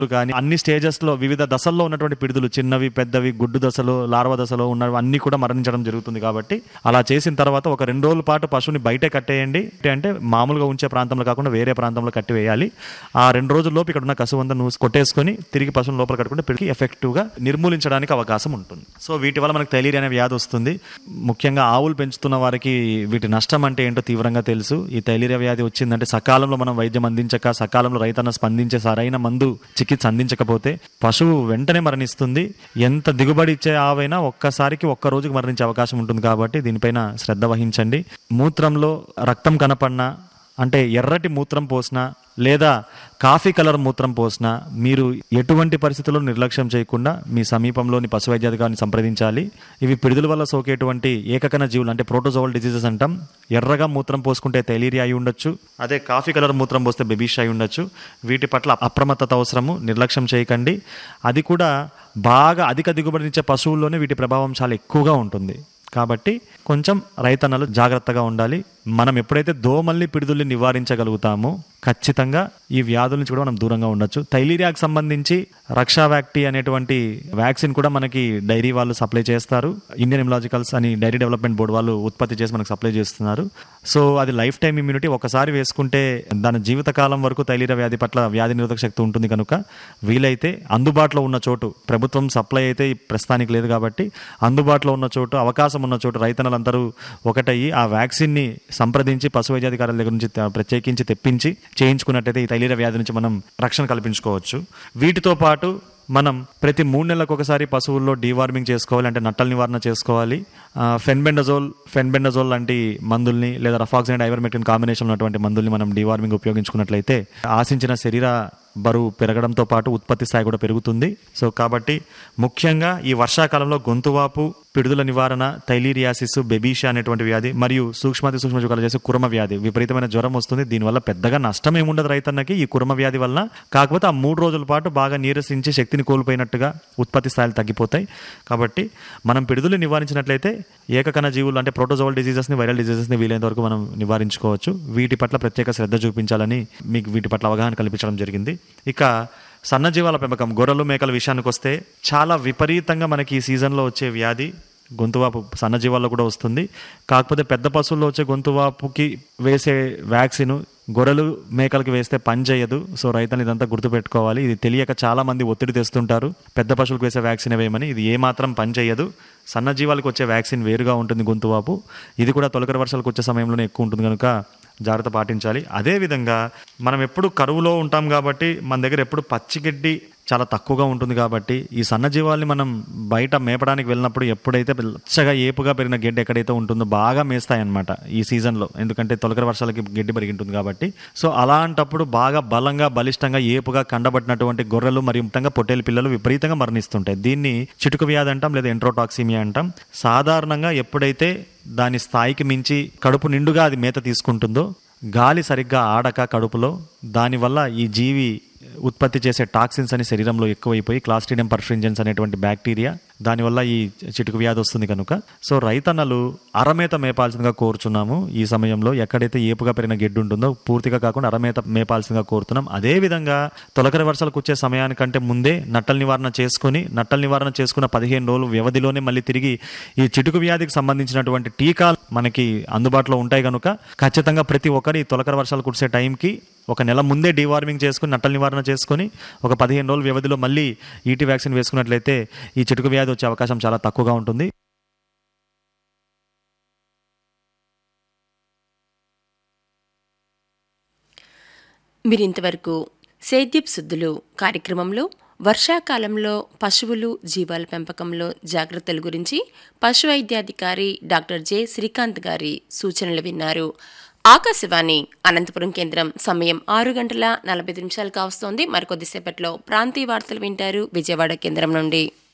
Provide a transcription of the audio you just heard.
కానీ అన్ని స్టేజెస్ లో వివిధ దశల్లో ఉన్నటువంటి పిడుదులు చిన్నవి పెద్దవి గుడ్డు దశలో లార్వ దశలో ఉన్నవి అన్ని కూడా మరణించడం జరుగుతుంది కాబట్టి అలా చేసిన తర్వాత ఒక రెండు రోజుల పాటు పశువుని బయటే కట్టేయండి అంటే మామూలుగా ఉంచే ప్రాంతంలో కాకుండా వేరే ప్రాంతంలో కట్టివేయాలి ఆ రెండు రోజుల్లోపు ఇక్కడ ఉన్న కసువు అంతా నువ్వు కొట్టేసుకొని తిరిగి పశువుని లోపల కట్టుకుంటే పిడికి ఎఫెక్టివ్ గా నిర్మూలించడానికి అవకాశం ఉంటుంది సో వీటి వల్ల మనకు తైలీరి అనే వ్యాధి వస్తుంది ముఖ్యంగా ఆవులు పెంచుతున్న వారికి వీటి నష్టం అంటే ఏంటో తీవ్రంగా తెలుసు ఈ తైలీర వ్యాధి వచ్చిందంటే సకాలంలో మనం వైద్యం అందించక సకాలంలో రైతన్న స్పందించే సరైన మందు చికిత్స అందించకపోతే పశువు వెంటనే మరణిస్తుంది ఎంత దిగుబడి ఇచ్చే ఆవైనా ఒక్కసారికి ఒక్క రోజుకి మరణించే అవకాశం ఉంటుంది కాబట్టి దీనిపైన శ్రద్ధ వహించండి మూత్రంలో రక్తం కనపడినా అంటే ఎర్రటి మూత్రం పోసినా లేదా కాఫీ కలర్ మూత్రం పోసినా మీరు ఎటువంటి పరిస్థితుల్లో నిర్లక్ష్యం చేయకుండా మీ సమీపంలోని పశు వైద్యాధికారిని సంప్రదించాలి ఇవి పిడుదల వల్ల సోకేటువంటి ఏకకణ జీవులు అంటే ప్రోటోజోవల్ డిసీజెస్ అంటాం ఎర్రగా మూత్రం పోసుకుంటే తైలీరియా అయి ఉండొచ్చు అదే కాఫీ కలర్ మూత్రం పోస్తే బెబీష్ అయి ఉండొచ్చు వీటి పట్ల అప్రమత్తత అవసరము నిర్లక్ష్యం చేయకండి అది కూడా బాగా అధిక దిగుబడినిచ్చే పశువుల్లోనే వీటి ప్రభావం చాలా ఎక్కువగా ఉంటుంది కాబట్టి కొంచెం రైతన్నలు జాగ్రత్తగా ఉండాలి మనం ఎప్పుడైతే దోమల్ని పిడుదల్ని నివారించగలుగుతామో ఖచ్చితంగా ఈ వ్యాధుల నుంచి కూడా మనం దూరంగా ఉండొచ్చు తైలీరియాకి సంబంధించి రక్షా వ్యాక్టీ అనేటువంటి వ్యాక్సిన్ కూడా మనకి డైరీ వాళ్ళు సప్లై చేస్తారు ఇండియన్ ఇమ్లాజికల్స్ అని డైరీ డెవలప్మెంట్ బోర్డు వాళ్ళు ఉత్పత్తి చేసి మనకు సప్లై చేస్తున్నారు సో అది లైఫ్ టైం ఇమ్యూనిటీ ఒకసారి వేసుకుంటే దాని జీవితకాలం వరకు తైలీర వ్యాధి పట్ల వ్యాధి నిరోధక శక్తి ఉంటుంది కనుక వీలైతే అందుబాటులో ఉన్న చోటు ప్రభుత్వం సప్లై అయితే ఈ ప్రస్తుతానికి లేదు కాబట్టి అందుబాటులో ఉన్న చోటు అవకాశం ఉన్న చోటు రైతన్నలందరూ ఒకటయ్యి ఆ వ్యాక్సిన్ని సంప్రదించి పశు వైద్యాధికారుల దగ్గర నుంచి త- ప్రత్యేకించి తెప్పించి చేయించుకున్నట్టయితే ఈ తైలీర వ్యాధి నుంచి మనం రక్షణ కల్పించుకోవచ్చు వీటితో పాటు మనం ప్రతి మూడు నెలలకు ఒకసారి పశువుల్లో డీవార్మింగ్ చేసుకోవాలి అంటే నట్టల నివారణ చేసుకోవాలి ఆ, ఫెన్బెండజోల్ ఫెన్బెండజోల్ లాంటి మందుల్ని లేదా రఫాక్సిన్ ఐవర్మెక్టిన్ కాంబినేషన్ ఉన్నటువంటి మందుల్ని మనం డీవార్మింగ్ ఉపయోగించుకున్నట్లయితే ఆశించిన శరీర బరువు పెరగడంతో పాటు ఉత్పత్తి స్థాయి కూడా పెరుగుతుంది సో కాబట్టి ముఖ్యంగా ఈ వర్షాకాలంలో గొంతువాపు పిడుదల నివారణ తైలీరియాసిస్ బెబీషా అనేటువంటి వ్యాధి మరియు సూక్ష్మాతి సూక్ష్మ జీవాలు చేసే కురమ వ్యాధి విపరీతమైన జ్వరం వస్తుంది దీనివల్ల పెద్దగా నష్టం ఏముండదు రైతన్నకి ఈ కురమ వ్యాధి వల్ల కాకపోతే ఆ మూడు రోజుల పాటు బాగా నీరసించి శక్తిని కోల్పోయినట్టుగా ఉత్పత్తి స్థాయిలు తగ్గిపోతాయి కాబట్టి మనం పిడుదలు నివారించినట్లయితే ఏకకణ జీవులు అంటే ప్రోటోజోవల్ డిసీజెస్ని వైరల్ డిసీజెస్ని వీలైనంత వరకు మనం నివారించుకోవచ్చు వీటి పట్ల ప్రత్యేక శ్రద్ధ చూపించాలని మీకు వీటి పట్ల అవగాహన కల్పించడం జరిగింది ఇక సన్నజీవాల పెంపకం గొర్రెలు మేకల విషయానికి వస్తే చాలా విపరీతంగా మనకి ఈ సీజన్లో వచ్చే వ్యాధి గొంతువాపు సన్నజీవాల్లో కూడా వస్తుంది కాకపోతే పెద్ద పశువుల్లో వచ్చే గొంతువాపుకి వేసే వ్యాక్సిన్ గొర్రెలు మేకలకి వేస్తే పని చేయదు సో రైతులు ఇదంతా గుర్తుపెట్టుకోవాలి ఇది తెలియక చాలా మంది ఒత్తిడి తెస్తుంటారు పెద్ద పశువులకు వేసే వ్యాక్సిన్ వేయమని ఇది ఏమాత్రం పని చేయదు సన్నజీవాలకు వచ్చే వ్యాక్సిన్ వేరుగా ఉంటుంది గొంతువాపు ఇది కూడా తొలకరి వర్షాలకు వచ్చే సమయంలోనే ఎక్కువ ఉంటుంది కనుక జాగ్రత్త పాటించాలి అదేవిధంగా మనం ఎప్పుడు కరువులో ఉంటాం కాబట్టి మన దగ్గర ఎప్పుడు పచ్చిగడ్డి చాలా తక్కువగా ఉంటుంది కాబట్టి ఈ సన్నజీవాల్ని మనం బయట మేపడానికి వెళ్ళినప్పుడు ఎప్పుడైతే పచ్చగా ఏపుగా పెరిగిన గడ్డి ఎక్కడైతే ఉంటుందో బాగా మేస్తాయి అనమాట ఈ సీజన్లో ఎందుకంటే తొలకరి వర్షాలకి గడ్డి పెరిగి ఉంటుంది కాబట్టి సో అలాంటప్పుడు బాగా బలంగా బలిష్టంగా ఏపుగా కండబట్టినటువంటి గొర్రెలు మరియు ముఖ్యంగా పొట్టేలు పిల్లలు విపరీతంగా మరణిస్తుంటాయి దీన్ని చిటుకు వ్యాధి అంటాం లేదా ఎంట్రోటాక్సిమియా అంటాం సాధారణంగా ఎప్పుడైతే దాని స్థాయికి మించి కడుపు నిండుగా అది మేత తీసుకుంటుందో గాలి సరిగ్గా ఆడక కడుపులో దానివల్ల ఈ జీవి ఉత్పత్తి చేసే టాక్సిన్స్ అని శరీరంలో ఎక్కువైపోయి క్లాస్ట్రీడియం పర్ఫ్రింజెన్స్ అనేటువంటి బ్యాక్టీరియా దానివల్ల ఈ చిటుకు వ్యాధి వస్తుంది కనుక సో రైతన్నలు అరమేత మేపాల్సిందిగా కోరుచున్నాము ఈ సమయంలో ఎక్కడైతే ఏపుగా పెరిగిన గెడ్డు ఉంటుందో పూర్తిగా కాకుండా అరమేత మేపాల్సిందిగా కోరుతున్నాం అదేవిధంగా తొలకరి వర్షాలకు వచ్చే సమయానికంటే ముందే నట్టల నివారణ చేసుకొని నట్టల నివారణ చేసుకున్న పదిహేను రోజులు వ్యవధిలోనే మళ్ళీ తిరిగి ఈ చిటుకు వ్యాధికి సంబంధించినటువంటి టీకాలు మనకి అందుబాటులో ఉంటాయి కనుక ఖచ్చితంగా ప్రతి ఒక్కరి తొలకరి వర్షాలు కురిసే టైంకి ఒక నెల ముందే డీవార్మింగ్ చేసుకుని నట్టల నివారణ చేసుకుని ఒక పదిహేను రోజుల వ్యవధిలో మళ్ళీ ఈటీ వ్యాక్సిన్ వేసుకున్నట్లయితే ఈ చిటుకు వ్యాధి వచ్చే అవకాశం చాలా తక్కువగా ఉంటుంది మీరింతవరకు సేద్యప్ శుద్ధులు కార్యక్రమంలో వర్షాకాలంలో పశువులు జీవాల పెంపకంలో జాగ్రత్తల గురించి పశు వైద్యాధికారి డాక్టర్ జె శ్రీకాంత్ గారి సూచనలు విన్నారు ఆకాశవాణి అనంతపురం కేంద్రం సమయం ఆరు గంటల నలభై నిమిషాలు కావస్తోంది మరికొద్దిసేపట్లో ప్రాంతీయ వార్తలు వింటారు విజయవాడ కేంద్రం నుండి